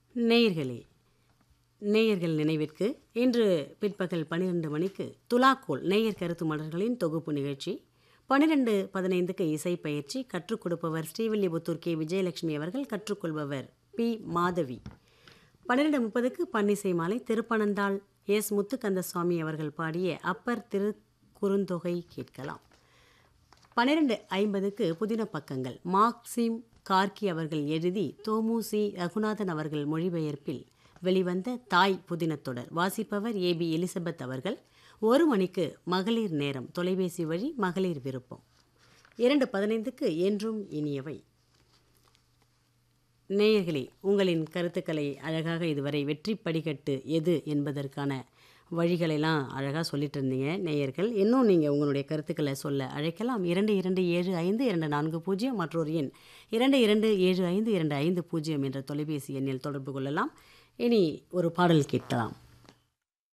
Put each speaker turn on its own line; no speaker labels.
நேயர்களே நேயர்கள் நினைவிற்கு இன்று பிற்பகல் பன்னிரண்டு மணிக்கு துலாக்கோல் நேயர் கருத்து மலர்களின் தொகுப்பு நிகழ்ச்சி பன்னிரெண்டு பதினைந்துக்கு இசை பயிற்சி கற்றுக் கொடுப்பவர் ஸ்ரீவில்லிபுத்தூர் கே விஜயலட்சுமி அவர்கள் கற்றுக்கொள்பவர் பி மாதவி பன்னிரெண்டு முப்பதுக்கு பன்னிசை மாலை திருப்பனந்தாள் எஸ் முத்துக்கந்தசுவாமி அவர்கள் பாடிய அப்பர் திரு குறுந்தொகை கேட்கலாம் பன்னிரெண்டு ஐம்பதுக்கு புதின பக்கங்கள் மார்க்சிம் கார்கி அவர்கள் எழுதி தோமுசி ரகுநாதன் அவர்கள் மொழிபெயர்ப்பில் வெளிவந்த தாய் புதினத்தொடர் வாசிப்பவர் ஏ பி எலிசபெத் அவர்கள் ஒரு மணிக்கு மகளிர் நேரம் தொலைபேசி வழி மகளிர் விருப்பம் இரண்டு பதினைந்துக்கு என்றும் இனியவை நேயர்களே உங்களின் கருத்துக்களை அழகாக இதுவரை வெற்றி படிக்கட்டு எது என்பதற்கான வழிகளெல்லாம் அழகாக சொல்லிட்டு இருந்தீங்க நேயர்கள் இன்னும் நீங்கள் உங்களுடைய கருத்துக்களை சொல்ல அழைக்கலாம் இரண்டு இரண்டு ஏழு ஐந்து இரண்டு நான்கு பூஜ்ஜியம் மற்றொரு எண் இரண்டு இரண்டு ஏழு ஐந்து இரண்டு ஐந்து பூஜ்ஜியம் என்ற தொலைபேசி எண்ணில் தொடர்பு கொள்ளலாம் இனி ஒரு பாடல் கேட்கலாம்